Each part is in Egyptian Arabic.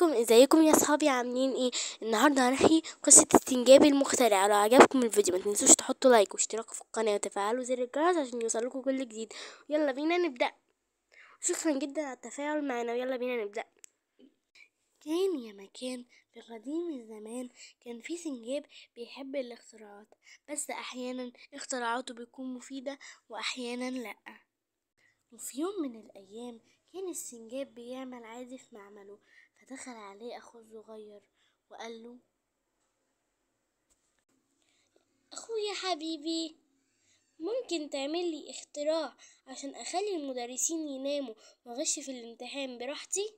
ازيكم ازيكم يا صحابي عاملين ايه النهارده هنحكي قصه استنجاب المخترع لو عجبكم الفيديو ما تنسوش تحطوا لايك واشتراك في القناه وتفعلوا زر الجرس عشان يوصلكم كل جديد يلا بينا نبدا شكرا جدا على التفاعل معنا ويلا بينا نبدا كان يا مكان في قديم الزمان كان في سنجاب بيحب الاختراعات بس احيانا اختراعاته بتكون مفيده واحيانا لا وفي يوم من الأيام كان السنجاب بيعمل عادي في معمله فدخل عليه أخوه الصغير وقال له أخويا حبيبي ممكن تعمل لي اختراع عشان أخلي المدرسين يناموا وأغش في الامتحان براحتي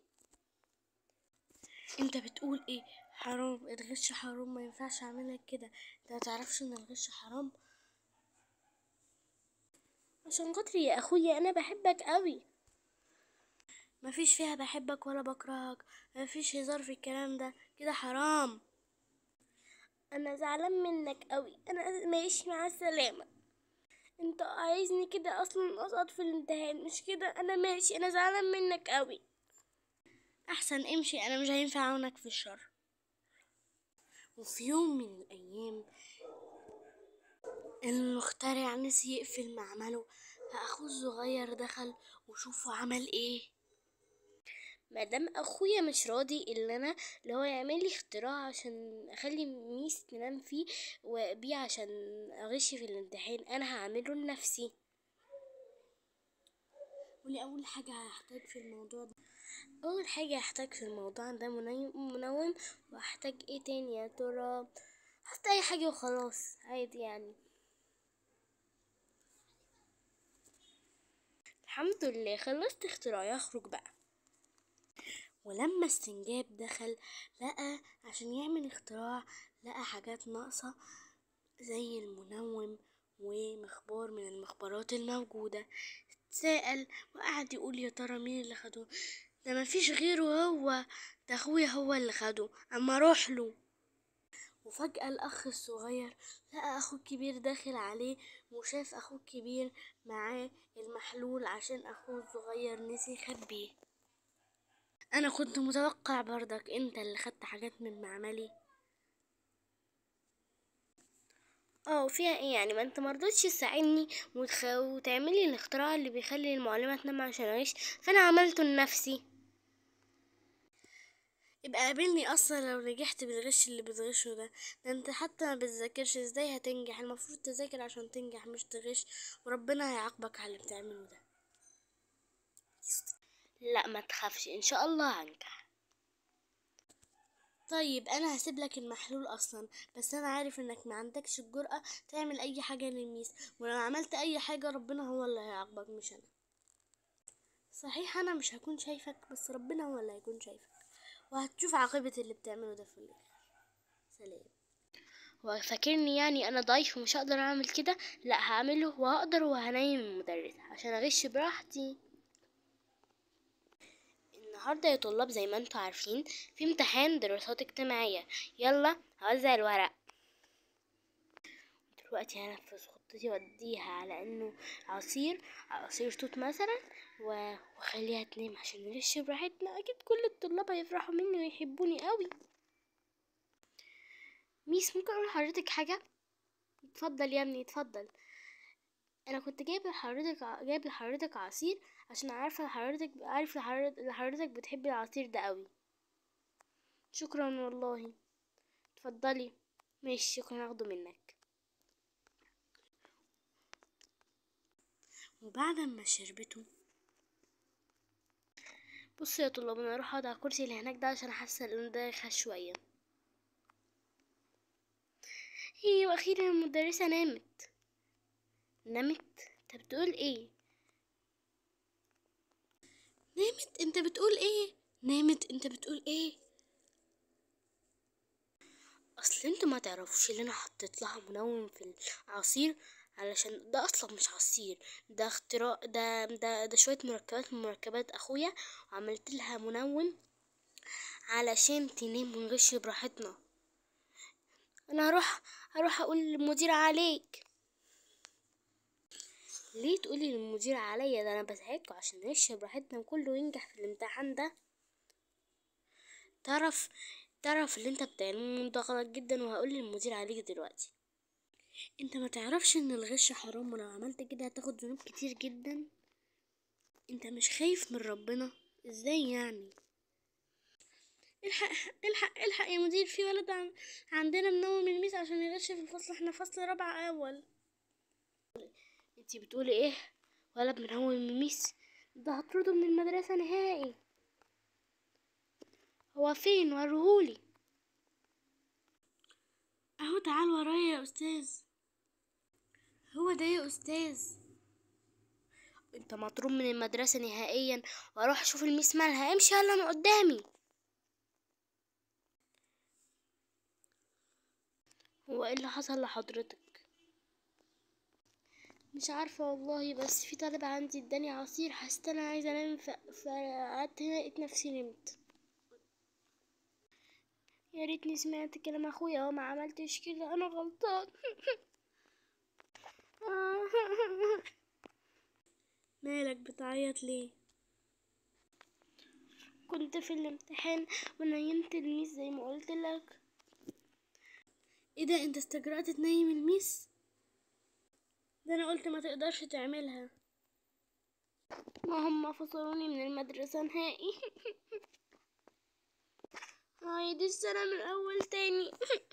انت بتقول ايه حرام الغش حرام ما ينفعش اعملك كده انت ما تعرفش ان الغش حرام عشان خاطري يا اخويا انا بحبك قوي مفيش فيها بحبك ولا بكرهك مفيش هزار في الكلام ده كده حرام انا زعلان منك قوي انا ماشي مع السلامة انت عايزني كده اصلا اسقط في الامتحان مش كده انا ماشي انا زعلان منك قوي احسن امشي انا مش هينفع اعاونك في الشر وفي يوم من الايام المخترع نسي يقفل معمله فأخوه الصغير دخل وشوفوا عمل ايه مادام اخويا مش راضي الا انا اللي هو يعمل لي اختراع عشان اخلي ميس تنام فيه وبيه عشان اغش في الامتحان انا هعمله لنفسي ولي اول حاجه هحتاج في الموضوع ده اول حاجه هحتاج في الموضوع ده منوم منوم وهحتاج ايه تاني يا ترى هحط اي حاجه وخلاص عادي يعني الحمد لله خلصت اختراعي اخرج بقى ولما استنجاب دخل لقى عشان يعمل اختراع لقى حاجات ناقصة زي المنوم ومخبار من المخبرات الموجودة اتساءل وقعد يقول يا ترى مين اللي خده ده مفيش غيره هو ده اخويا هو اللي خده اما اروح له وفجأة الأخ الصغير لقى أخوه الكبير داخل عليه وشاف أخوه الكبير معاه المحلول عشان أخوه الصغير نسي يخبيه أنا كنت متوقع برضك أنت اللي خدت حاجات من معملي اه فيها ايه يعني ما انت مرضتش تساعدني وتخ... وتعملي الاختراع اللي بيخلي المعلمة تنام عشان اعيش فانا عملته لنفسي يبقى قابلني اصلا لو نجحت بالغش اللي بتغشه ده ده انت حتى ما بتذاكرش ازاي هتنجح المفروض تذاكر عشان تنجح مش تغش وربنا هيعاقبك على اللي بتعمله ده لا ما تخافش ان شاء الله هنجح طيب انا هسيب لك المحلول اصلا بس انا عارف انك ما عندكش الجرأة تعمل اي حاجة للميس ولو عملت اي حاجة ربنا هو اللي هيعاقبك مش انا صحيح انا مش هكون شايفك بس ربنا هو اللي هيكون شايفك وهتشوف عاقبة اللي بتعمله ده في الاخر سلام وفاكرني يعني انا ضعيف ومش هقدر اعمل كده لا هعمله وهقدر وهنيم المدرس عشان اغش براحتي النهارده يا طلاب زي ما انتوا عارفين في امتحان دراسات اجتماعية يلا هوزع الورق دلوقتي هنفذ خطتي واديها على انه عصير عصير توت مثلا و- واخليها تنام عشان نغش براحتنا اكيد كل الطلاب هيفرحوا مني ويحبوني قوي ميس ممكن اقول لحضرتك حاجه اتفضل يا ابني اتفضل انا كنت جايب لحضرتك ع- جايب لحضرتك عصير عشان عارفه حضرتك عارف لحضرتك حضرتك بتحبي العصير ده قوي شكرا والله اتفضلي ماشي شكرا هاخده منك وبعد ما شربته بصوا يا طلاب انا اروح اقعد على الكرسي اللي هناك ده عشان حاسه ان ده خش شويه هي واخيرا المدرسه نامت نامت انت بتقول ايه نامت انت بتقول ايه نامت انت بتقول ايه اصل انتوا ما تعرفوش اللي انا حطيت لها منوم في العصير علشان ده اصلا مش عصير ده اختراع ده ده ده شويه مركبات من مركبات اخويا وعملت لها منوم علشان تنام ونغش براحتنا انا هروح هروح اقول للمدير عليك ليه تقولي للمدير عليا ده انا بساعدكوا عشان نغش براحتنا وكله ينجح في الامتحان ده تعرف تعرف اللي انت بتعمله ده غلط جدا وهقول للمدير عليك دلوقتي انت ما تعرفش ان الغش حرام ولو عملت كده هتاخد ذنوب كتير جدا انت مش خايف من ربنا ازاي يعني الحق الحق الحق يا مدير في ولد عن... عندنا منوم الميس عشان يغش في الفصل احنا فصل رابعة اول انتي بتقولي ايه ولد منوم الميس ده هطرده من المدرسة نهائي هو فين وريهولي اهو تعال ورايا يا استاذ هو ده يا استاذ انت مطرود من المدرسة نهائيا واروح اشوف الميس مالها امشي يلا من قدامي هو ايه اللي حصل لحضرتك مش عارفة والله بس في طالب عندي اداني عصير حسيت انا عايزة انام ف- فقعدت هنا لقيت نفسي نمت يا ريتني سمعت كلام اخويا وما عملتش كده انا غلطان مالك بتعيط ليه كنت في الامتحان ونيمت الميس زي ما قلت لك ايه ده انت استجرأت تنيم الميس ده انا قلت ما تقدرش تعملها ما هم فصلوني من المدرسة نهائي هعيد السنة من الأول تاني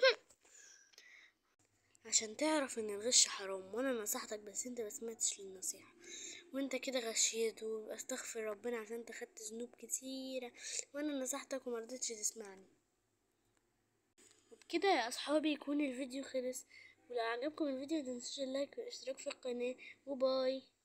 عشان تعرف ان الغش حرام وانا نصحتك بس انت ما سمعتش للنصيحة وانت كده غشيت واستغفر ربنا عشان انت خدت ذنوب كتيرة وانا نصحتك ومرضتش تسمعني وبكده يا اصحابي يكون الفيديو خلص ولو عجبكم الفيديو متنسوش اللايك والاشتراك في القناة وباي